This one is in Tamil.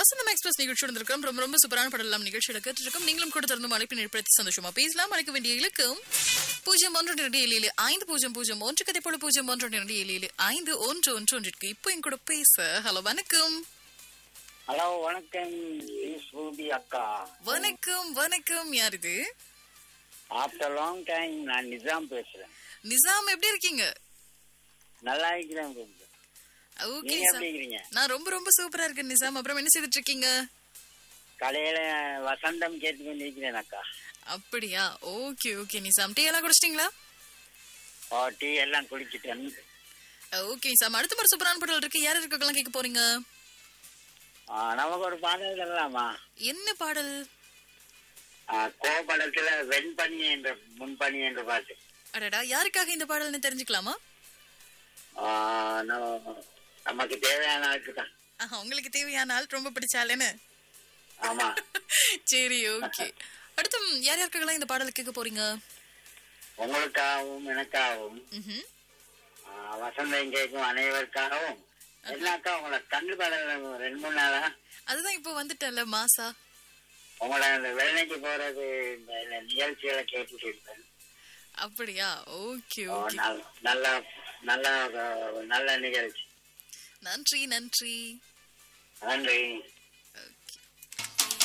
வசந்தம் எக்ஸ்பிரஸ் நிகழ்ச்சி இருந்திருக்கோம் ரொம்ப ரொம்ப சூப்பரான படலாம் நிகழ்ச்சியில கேட்டிருக்கோம் நீங்களும் கூட திறந்து அழைப்பின் ஏற்படுத்தி சந்தோஷமா பேசலாம் அழைக்க வேண்டிய இலக்கம் பூஜ்ஜியம் ஒன்று இரண்டு ஏழு ஏழு ஐந்து பூஜ்ஜியம் பூஜ்ஜியம் ஒன்று கதை போல பூஜ்ஜியம் ஒன்று இரண்டு ஏழு ஏழு ஐந்து ஒன்று ஒன்று ஒன்றிற்கு இப்போ என் கூட பேச ஹலோ வணக்கம் ஹலோ வணக்கம் ஸ்ரூபி அக்கா வணக்கம் வணக்கம் யார் இது ஆஃப்டர் லாங் டைம் நான் நிஜாம் பேசுறேன் நிசாம் எப்படி இருக்கீங்க நல்லா இருக்கிறேன் கொஞ்சம் ஓகே நீங்க எப்படி இருக்கிறீங்க நான் ரொம்ப ரொம்ப சூப்பரா இருக்கேன் நிசாம் அப்புறம் என்ன செய்துட்டு இருக்கீங்க கடையில வசந்தம் கேட்டு கொண்டிருக்கிறேன் அக்கா அப்படியா ஓகே ஓகே நிசாம் டீ எல்லாம் குடிச்சிட்டீங்களா ஓ டீ எல்லாம் குடிச்சிட்டேன் ஓகே நிசாம் அடுத்த முறை சூப்பரான படல் இருக்கு யார் இருக்கலாம் கேட்க போறீங்க ஆ, நமக்கு ஒரு பாடல் தரலாமா என்ன பாடல் ஆ, கோபடத்துல வெண்பனி என்ற முன்பனி என்ற பாட்டு அடடா யாருக்காக இந்த பாடல்னு தெரிஞ்சுக்கலாமா ஆ, நம்ம- நமக்கு தேவையான ஆளுக்கு தான் ஆஹா உங்களுக்கு தேவையான ஆள் ரொம்ப பிடிச்ச ஆளுன்னு ஆமா சரி ஓகே அடுத்து ம், யார் யாருக்கெல்லாம் இந்த பாடல் கேட்க போறீங்க உங்களுக்காகவும் எனக்காகவும் ம்ஹும். ஆ, வசந்தம் கேட்கும் அனைவருக்காகவும் எல்லாக்கா உங்களை கண்டு பாடல் ரெண்டு மூணு நாளா அதுதான் இப்போ வந்துட்டல மாசா உங்களோட அந்த வெள்ளனைக்கு போறது இந்த இந்த நிகழ்ச்சிகளை கேட்டுட்டு இருப்பேன் அப்படியா ஓகே ஓ, ஓகே நல்- நல்ல நல்ல அஹ், நல்ல நிகழ்ச்சி நன்றி நன்றி நன்றி